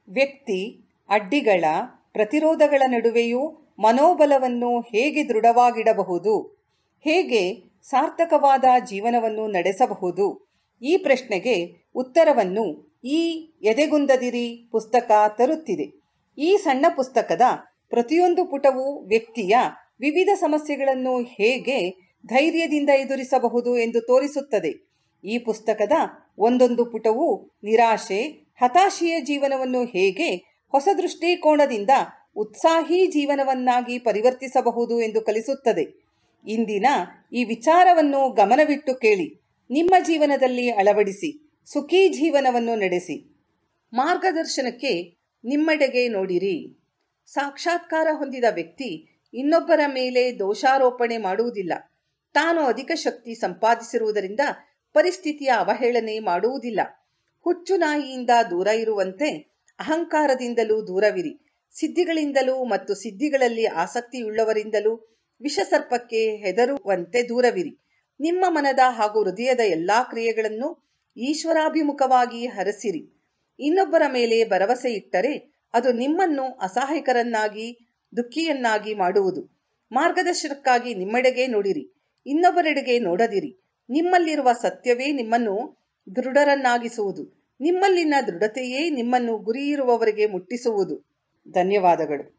ವ್ಯಕ್ತಿ ಅಡ್ಡಿಗಳ ಪ್ರತಿರೋಧಗಳ ನಡುವೆಯೂ ಮನೋಬಲವನ್ನು ಹೇಗೆ ದೃಢವಾಗಿಡಬಹುದು ಹೇಗೆ ಸಾರ್ಥಕವಾದ ಜೀವನವನ್ನು ನಡೆಸಬಹುದು ಈ ಪ್ರಶ್ನೆಗೆ ಉತ್ತರವನ್ನು ಈ ಎದೆಗುಂದದಿರಿ ಪುಸ್ತಕ ತರುತ್ತಿದೆ ಈ ಸಣ್ಣ ಪುಸ್ತಕದ ಪ್ರತಿಯೊಂದು ಪುಟವೂ ವ್ಯಕ್ತಿಯ ವಿವಿಧ ಸಮಸ್ಯೆಗಳನ್ನು ಹೇಗೆ ಧೈರ್ಯದಿಂದ ಎದುರಿಸಬಹುದು ಎಂದು ತೋರಿಸುತ್ತದೆ ಈ ಪುಸ್ತಕದ ಒಂದೊಂದು ಪುಟವೂ ನಿರಾಶೆ ಹತಾಶೆಯ ಜೀವನವನ್ನು ಹೇಗೆ ಹೊಸ ದೃಷ್ಟಿಕೋನದಿಂದ ಉತ್ಸಾಹಿ ಜೀವನವನ್ನಾಗಿ ಪರಿವರ್ತಿಸಬಹುದು ಎಂದು ಕಲಿಸುತ್ತದೆ ಇಂದಿನ ಈ ವಿಚಾರವನ್ನು ಗಮನವಿಟ್ಟು ಕೇಳಿ ನಿಮ್ಮ ಜೀವನದಲ್ಲಿ ಅಳವಡಿಸಿ ಸುಖಿ ಜೀವನವನ್ನು ನಡೆಸಿ ಮಾರ್ಗದರ್ಶನಕ್ಕೆ ನಿಮ್ಮೆಡೆಗೆ ನೋಡಿರಿ ಸಾಕ್ಷಾತ್ಕಾರ ಹೊಂದಿದ ವ್ಯಕ್ತಿ ಇನ್ನೊಬ್ಬರ ಮೇಲೆ ದೋಷಾರೋಪಣೆ ಮಾಡುವುದಿಲ್ಲ ತಾನು ಅಧಿಕ ಶಕ್ತಿ ಸಂಪಾದಿಸಿರುವುದರಿಂದ ಪರಿಸ್ಥಿತಿಯ ಅವಹೇಳನೆ ಮಾಡುವುದಿಲ್ಲ ಹುಚ್ಚು ನಾಯಿಯಿಂದ ದೂರ ಇರುವಂತೆ ಅಹಂಕಾರದಿಂದಲೂ ದೂರವಿರಿ ಸಿದ್ಧಿಗಳಿಂದಲೂ ಮತ್ತು ಸಿದ್ಧಿಗಳಲ್ಲಿ ಆಸಕ್ತಿಯುಳ್ಳವರಿಂದಲೂ ವಿಷಸರ್ಪಕ್ಕೆ ಹೆದರುವಂತೆ ದೂರವಿರಿ ನಿಮ್ಮ ಮನದ ಹಾಗೂ ಹೃದಯದ ಎಲ್ಲಾ ಕ್ರಿಯೆಗಳನ್ನು ಈಶ್ವರಾಭಿಮುಖವಾಗಿ ಹರಸಿರಿ ಇನ್ನೊಬ್ಬರ ಮೇಲೆ ಭರವಸೆ ಇಟ್ಟರೆ ಅದು ನಿಮ್ಮನ್ನು ಅಸಹಾಯಕರನ್ನಾಗಿ ದುಃಖಿಯನ್ನಾಗಿ ಮಾಡುವುದು ಮಾರ್ಗದರ್ಶನಕ್ಕಾಗಿ ನಿಮ್ಮೆಡೆಗೆ ನೋಡಿರಿ ಇನ್ನೊಬ್ಬರೆಡೆಗೆ ನೋಡದಿರಿ ನಿಮ್ಮಲ್ಲಿರುವ ಸತ್ಯವೇ ನಿಮ್ಮನ್ನು ದೃಢರನ್ನಾಗಿಸುವುದು ನಿಮ್ಮಲ್ಲಿನ ದೃಢತೆಯೇ ನಿಮ್ಮನ್ನು ಗುರಿಯಿರುವವರೆಗೆ ಮುಟ್ಟಿಸುವುದು ಧನ್ಯವಾದಗಳು